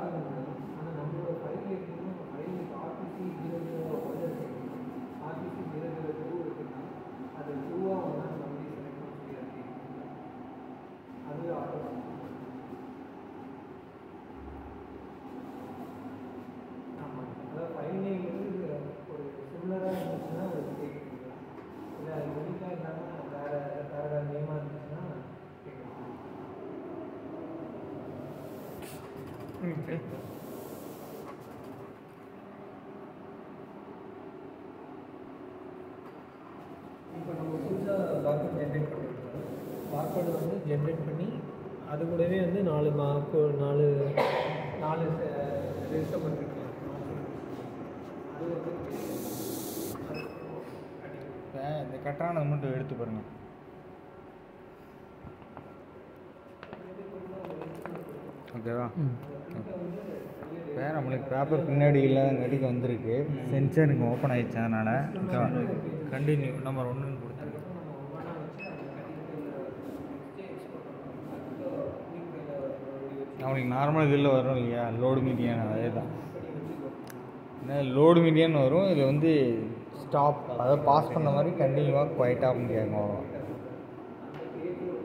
parking முடியும் ஆனால் நம்மளோட ஃபைல் எப்படின்னா ஃபைல் ஆர்டிசி ஜீரோ ஜீரோ ஒன்று இருக்கு ஆர்டிசி ஜீரோ ஜீரோ டூ இருக்குன்னா அது டூவாக வந்தால் நம்ம வந்து செலக்ட் பண்ண முடியாது அது ஆட்டோ ஆமாம் அதாவது ஃபைல் நேம் வந்து ஒரு சிமிலராக இருந்துச்சுன்னா அது கேட்குறீங்களா இல்லை அது யூனிக்காக இல்லாமல் வேறு வேறு வேறு நேமாக இருந்துச்சுன்னா கேட்குறீங்க இப்போ நம்ம புதுசாக பார்க்கோட் ஜென்ரேட் பண்ணியிருக்கோம் பார்க்கோடு வந்து ஜென்ரேட் பண்ணி அது கூடவே வந்து நாலு மார்க்கோ நாலு நாலு ரெஜிஸ்டர் பண்ணிருக்கலாம் அது வந்து இப்போ இந்த கட்டானது மட்டும் எடுத்து பாருங்க ஓகேவா இப்போ நம்மளுக்கு பேப்பர் பின்னாடி இல்லாதங்காட்டிக்கு வந்திருக்கு சென்சார் இங்கே ஓப்பன் ஆயிடுச்சு அதனால் ஓகேவா கண்டினியூ நம்பர் ஒன்றுன்னு கொடுத்துருங்க அவங்களுக்கு நார்மல் இதில் வரும் இல்லையா லோடு மீடியன் அதே தான் என்ன லோடு மீடியன் வரும் இதில் வந்து ஸ்டாப் அதாவது பாஸ் பண்ண மாதிரி கண்டினியூவாக குவைட்டாக கேட்கும் அவ்வளோ